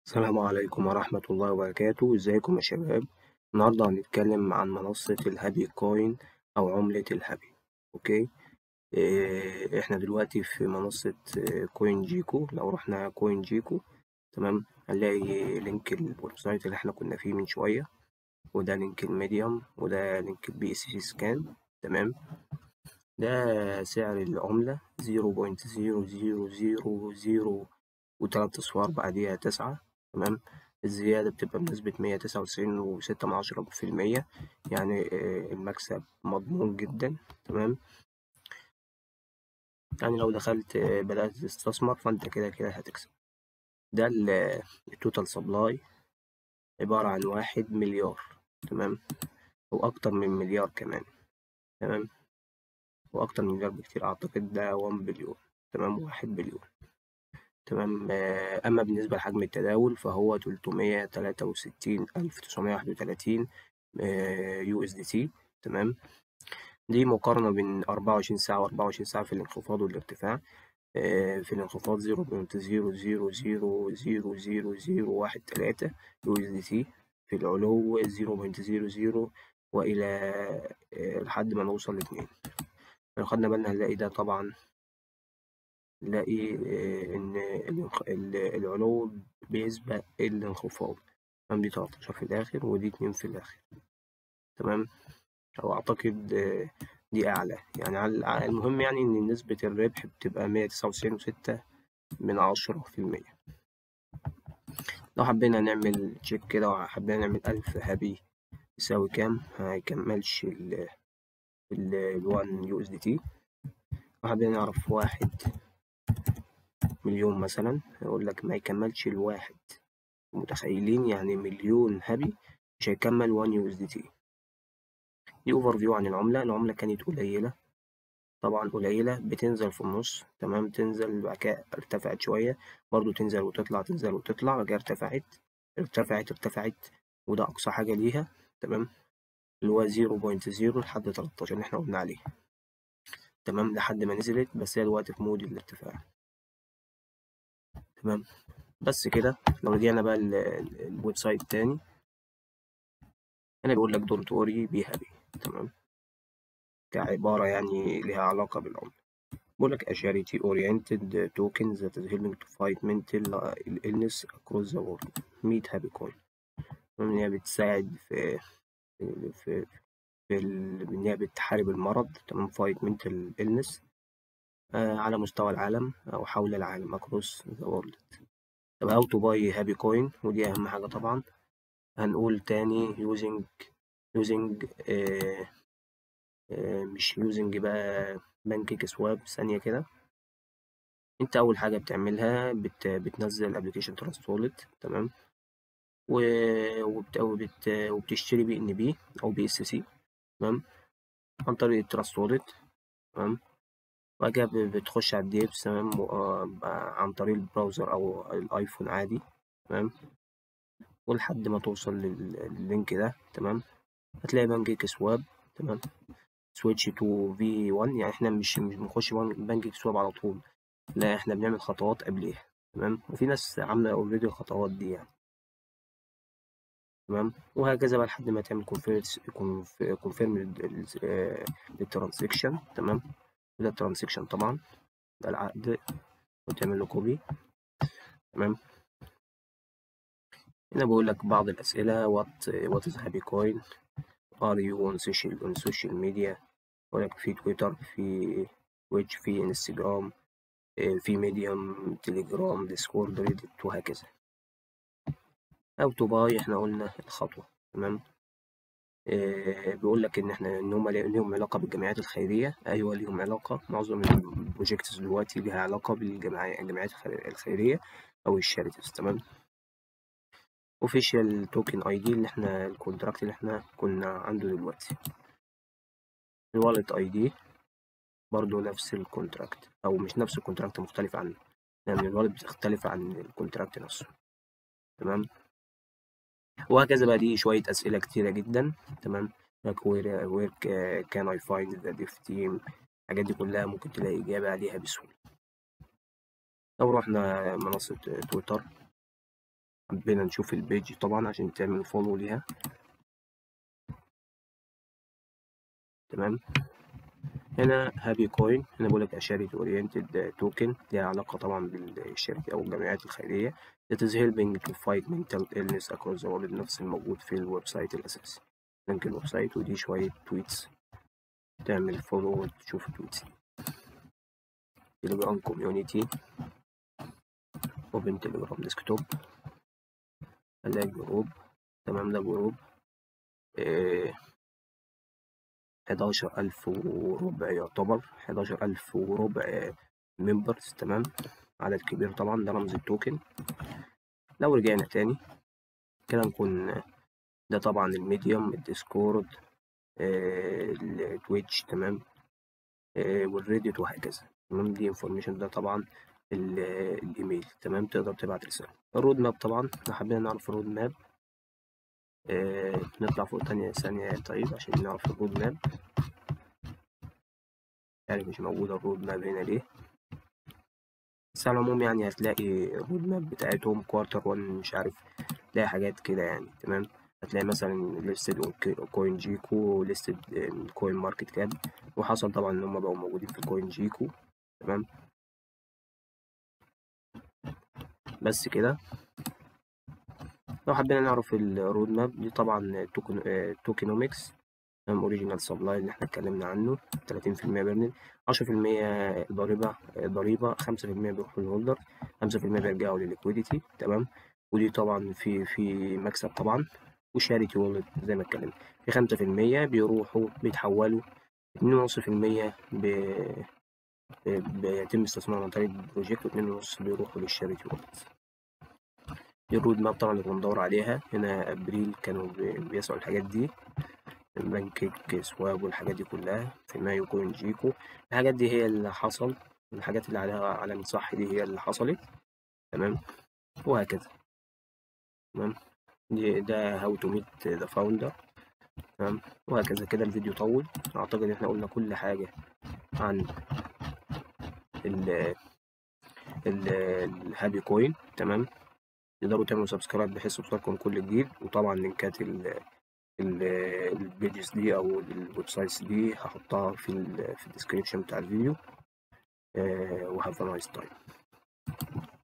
السلام عليكم ورحمة الله وبركاته ازيكم يا شباب النهاردة هنتكلم عن منصة الهابي كوين أو عملة الهابي أوكي إيه احنا دلوقتي في منصة آه، كوين جيكو لو رحنا كوين جيكو تمام هنلاقي لينك الويب سايت اللي احنا كنا فيه من شوية وده لينك الميديوم وده لينك البي اس سي سكان تمام ده سعر العملة زيرو بوينت زيرو زيرو زيرو زيرو وتلات أصفار بعديها تسعة تمام الزيادة بتبقى بنسبة مية تسعة وتسعين وستة من عشرة في المية يعني آه، المكسب مضمون جدا تمام يعني لو دخلت آه، بدأت تستثمر فأنت كده كده هتكسب ده التوتال سبلاي عبارة عن واحد مليار تمام وأكتر من مليار كمان تمام وأكتر من مليار بكتير أعتقد ده وان بليون تمام واحد بليون تمام آه، أما بالنسبة لحجم التداول فهو تلتمية تلاتة وستين ألف تسعمية واحد وتلاتين يو اس دي تي تمام دي مقارنة بين أربعة وعشرين ساعة وأربعة وعشرين ساعة في الانخفاض والارتفاع آه، في الانخفاض زيرو بوينت زيرو زيرو زيرو زيرو زيرو زيرو واحد تلاتة يو اس دي تي في العلو زيرو بوينت زيرو زيرو وإلى آه، لحد ما نوصل لاتنين لو خدنا بالنا هنلاقي ده طبعا نلاقي آه، إن الانخ- ال- العلو بيسبق الانخفاض تمام دي 13 في الآخر ودي اتنين في الآخر تمام أو أعتقد آه، دي أعلى يعني على على- المهم يعني إن نسبة الربح بتبقى مية تسعة وتسعين وستة من عشرة في المية لو حبينا نعمل تشيك كده وحبينا نعمل ألف هابي يساوي كام هيكملش ال ال الوان يو اس دي تي لو حبينا نعرف واحد مليون مثلا يقول لك ما يكملش الواحد متخيلين يعني مليون هابي مش هيكمل 1 يو اس دي تي دي اوفر فيو عن العملة العملة كانت قليلة طبعا قليلة بتنزل في النص تمام تنزل بعد كده ارتفعت شوية برضو تنزل وتطلع تنزل وتطلع بعد كده ارتفعت ارتفعت ارتفعت وده أقصى حاجة ليها تمام اللي هو زيرو بوينت زيرو لحد تلاتاشر اللي احنا قلنا عليه تمام لحد ما نزلت بس هي دلوقتي في مود الارتفاع تمام بس كده لو رجعنا بقى ال- ال- الويب سايت تاني هنا بيقول لك دونت وري بي هابي تمام كعبارة يعني لها علاقة بالعملة بيقول لك a charity oriented token that is helping to fight mental illness across the world meet happy coin إن هي بتساعد في في في, في ال- إن هي بتحارب المرض تمام fight mental illness آه على مستوى العالم أو حول العالم across the world طب how to buy happy coin ودي أهم حاجة طبعا هنقول تاني using using آه آه مش using بقى بانكيك سواب ثانية كده انت اول حاجه بتعملها بت... بتنزل ابلكيشن تراست وولت تمام و... وبت... وبت... وبتشتري بي ان بي او بي اس سي تمام عن طريق التراست وولت تمام وبعد كده ب- بتخش على الديبس تمام و... آه، عن طريق البراوزر او الايفون عادي تمام ولحد ما توصل لل... لللينك ده تمام هتلاقي بانكيك سواب تمام سويتش تو في 1 يعني احنا مش مش بنخش بانكيك سواب على طول لا احنا بنعمل خطوات قبليها تمام وفي ناس عامله اوريدي الخطوات دي يعني تمام وهكذا بقى لحد ما تعمل كونفيرم للترانزكشن تمام ده الترانزكشن طبعا ده العقد وتعمل له كوبي تمام هنا بقول لك بعض الأسئلة وات وات از هابي كوين ار يو اون سوشيال اون سوشيال ميديا بقول لك في تويتر في تويتش في انستجرام آه، في ميديوم تليجرام ديسكورد ريدت وهكذا أو تو باي احنا قلنا الخطوة تمام آه، بيقول لك ان احنا ان هم ليهم علاقه بالجمعيات الخيريه ايوه ليهم علاقه معظم البروجيكتس دلوقتي ليها علاقه بالجمعيات الجمعيات الخير- الخيريه او الشاريتيز تمام اوفيشال توكن اي دي اللي احنا الكونتراكت اللي احنا كنا عنده دلوقتي الوالت اي دي برضه نفس الكونتراكت او مش نفس الكونتراكت مختلف عنه لان الوالت بتختلف عن الكونتراكت نفسه تمام وهكذا بقى دي شويه اسئله كتيره جدا تمام like where where ca- can I find the dev team الحاجات دي كلها ممكن تلاقي إجابة عليها بسهولة لو رحنا منصة تويتر حبينا نشوف البيج طبعا عشان تعمل فولو ليها تمام هنا هابي كوين هنا بقول لك شاريتي اورينتد توكن ليها علاقة طبعا بالشركة أو الجمعيات الخيرية that is helping to fight mental illness across the world نفس الموجود في الويب سايت الأساسي لينك الويب سايت ودي شوية تويتس تعمل فولو وتشوف التويتس تليجرام كوميونيتي اوبن تليجرام ديسكتوب هنلاقي جروب تمام ده جروب حداشر ألف وربع يعتبر حداشر ألف وربع ممبرز تمام عدد كبير طبعا ده رمز التوكن لو رجعنا تاني كده نكون ده طبعا الميديوم الديسكورد آه التويتش تمام آه والريديت وهكذا تمام دي انفورميشن ده طبعا الايميل تمام تقدر تبعت رسالة الرود ماب طبعا لو حبينا نعرف الرود ماب آه نطلع فوق تانية ثانية طيب عشان نعرف الرود ماب يعني مش موجودة الرود ماب هنا ليه بس على العموم يعني هتلاقي الرود ماب بتاعتهم كوارتر وان مش عارف تلاقي حاجات كده يعني تمام هتلاقي مثلا ليستد كوين جيكو ليستد كوين ماركت كاب وحصل طبعا ان هم بقوا موجودين في كوين جيكو تمام بس كده لو حبينا نعرف الرود ماب دي طبعا توكن توكنومكس تمام اوريجينال سبلاي اللي احنا اتكلمنا عنه 30% بيرنل 10% ضريبة ضريبة 5% بيروحوا للهولدر 5% بيرجعوا للليكويديتي تمام ودي طبعا في في مكسب طبعا وشاريتي وولد زي ما اتكلمنا في 5% بيروحوا بيتحولوا 2.5% ب بيتم استثمارهم عن طريق البروجيكت و2.5 بيروحوا للشاريتي وولد دي الرود ماب طبعا اللي كنا بندور عليها هنا ابريل كانوا بيسعوا الحاجات دي بانكيك سواب والحاجات دي كلها في مايو كوين جيكو الحاجات دي هي اللي حصل الحاجات اللي عليها علامة صح دي هي اللي حصلت تمام وهكذا تمام دي ده هاو تو ميت ذا فاوندر تمام وهكذا كده الفيديو طول اعتقد ان احنا قلنا كل حاجة عن ال ال الهابي كوين تمام تقدروا تعملوا سبسكرايب بحيث يوصلكم كل جديد وطبعا لينكات البيجز دي او الويب سايتس دي هحطها في ال في الديسكريبشن بتاع الفيديو وهاف ا نايس تايم